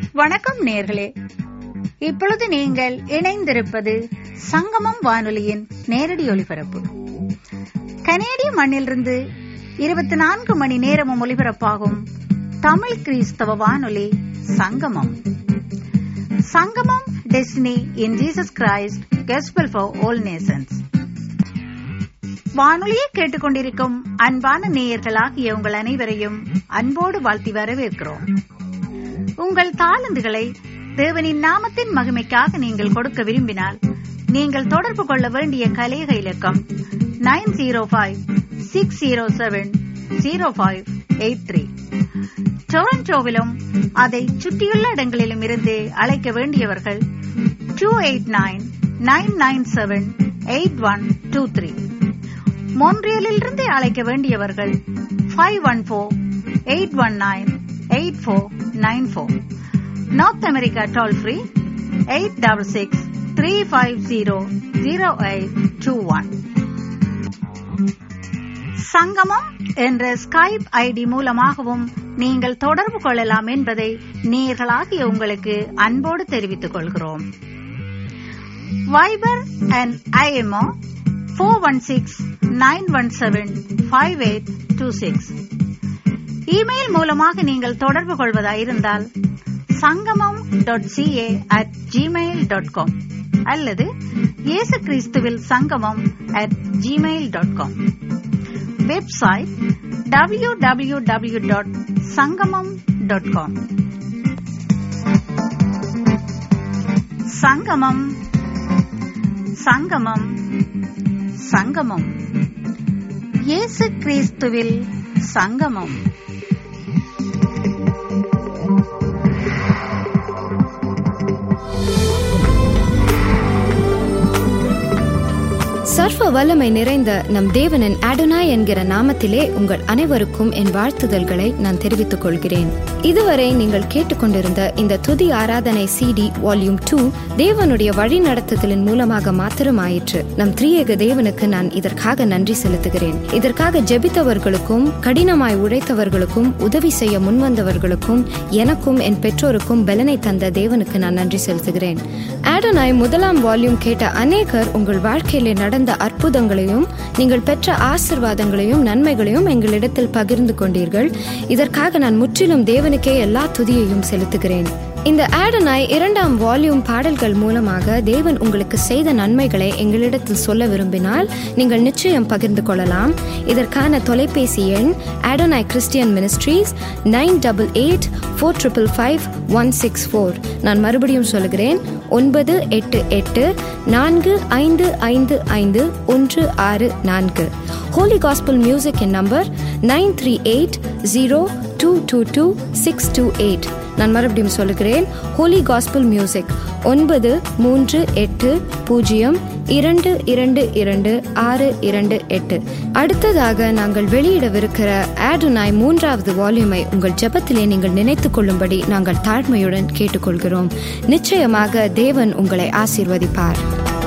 வணக்கம் நேர்களே இப்பொழுது நீங்கள் இணைந்திருப்பது சங்கமம் வானொலியின் நேரடி ஒலிபரப்பு கனேடிய மண்ணிலிருந்து இருபத்தி நான்கு மணி நேரமும் ஒலிபரப்பாகும் தமிழ் கிறிஸ்தவ வானொலி Sangamam Sangamam destiny in Jesus Christ gospel for all nations வானொலியை கேட்டுக்கொண்டிருக்கும் அன்பான நேயர்களாகிய உங்கள் அனைவரையும் அன்போடு வாழ்த்தி வரவேற்கிறோம் உங்கள் தாளந்துகளை தேவனின் நாமத்தின் மகிமைக்காக நீங்கள் கொடுக்க விரும்பினால் நீங்கள் தொடர்பு கொள்ள வேண்டிய கலேக இலக்கம் nine zero five six zero seven zero five eight three டொரண்டோவிலும் அதை சுற்றியுள்ள இடங்களிலும் இருந்து அழைக்க வேண்டியவர்கள் two eight nine nine nine seven eight one two three மோன்ட்ரியலிலிருந்து அழைக்க வேண்டியவர்கள் five one four eight one nine eight four nine four North America toll free eight double six three five zero zero eight two one Sangamam என்ற Skype ID மூலமாகவும் நீங்கள் தொடர்பு கொள்ளலாம் என்பதை நேர்களாகிய உங்களுக்கு அன்போடு தெரிவித்துக் கொள்கிறோம் Viber and IMO four one six nine one seven five eight two six email மூலமாக நீங்கள் தொடர்பு கொள்வதாயிருந்தால் Sangamam dot CA at Gmail dot com அல்லது இயேசு கிறிஸ்துவில் Sangamam at Gmail dot com website W W W dot Sangamam dot com Sangamam Sangamam சங்கமம் இயேசு கிறிஸ்துவில் சங்கமம் சர்வ வல்லமை நிறைந்த நம் தேவனின் அடனாய் என்கிற நாமத்திலே உங்கள் அனைவருக்கும் என் வாழ்த்துதல்களை நான் தெரிவித்துக் கொள்கிறேன் இதுவரை நீங்கள் கேட்டுக்கொண்டிருந்த இந்த துதி ஆராதனை சிடி வால்யூம் டூ தேவனுடைய வழி நடத்துதலின் மூலமாக மாத்திரமாயிற்று நம் திரியேக தேவனுக்கு நான் இதற்காக நன்றி செலுத்துகிறேன் இதற்காக ஜெபித்தவர்களுக்கும் கடினமாய் உழைத்தவர்களுக்கும் உதவி செய்ய முன்வந்தவர்களுக்கும் எனக்கும் என் பெற்றோருக்கும் பலனை தந்த தேவனுக்கு நான் நன்றி செலுத்துகிறேன் ஆடனாய் முதலாம் வால்யூம் கேட்ட அநேகர் உங்கள் வாழ்க்கையிலே நடந்த அற்புதங்களையும் நீங்கள் பெற்ற ஆசிர்வாதங்களையும் நன்மைகளையும் எங்களிடத்தில் பகிர்ந்து கொண்டீர்கள் இதற்காக நான் முற்றிலும் தேவனுக்கே எல்லா துதியையும் செலுத்துகிறேன் இந்த ஆடனாய் இரண்டாம் வால்யூம் பாடல்கள் மூலமாக தேவன் உங்களுக்கு செய்த நன்மைகளை எங்களிடத்தில் சொல்ல விரும்பினால் நீங்கள் நிச்சயம் பகிர்ந்து கொள்ளலாம் இதற்கான தொலைபேசி எண் Adonai Christian ministries nine double eight four triple five one six four நான் மறுபடியும் சொல்கிறேன் ஒன்பது எட்டு எட்டு நான்கு ஐந்து ஐந்து ஐந்து ஒன்று ஆறு நான்கு ஹோலி காஸ்பிள் மியூசிக் என் number nine three eight zero two two two six two eight நான் மறுபடியும் சொல்லுகிறேன் ஹோலி காஸ்பிள் மியூசிக் ஒன்பது மூன்று எட்டு பூஜ்ஜியம் இரண்டு இரண்டு இரண்டு ஆறு இரண்டு எட்டு அடுத்ததாக நாங்கள் வெளியிடவிருக்கிற ஆடுனாய் மூன்றாவது வால்யூமை உங்கள் ஜெபத்திலே நீங்கள் நினைத்துக் கொள்ளும்படி நாங்கள் தாழ்மையுடன் கேட்டுக்கொள்கிறோம் நிச்சயமாக தேவன் உங்களை ஆசீர்வதிப்பார்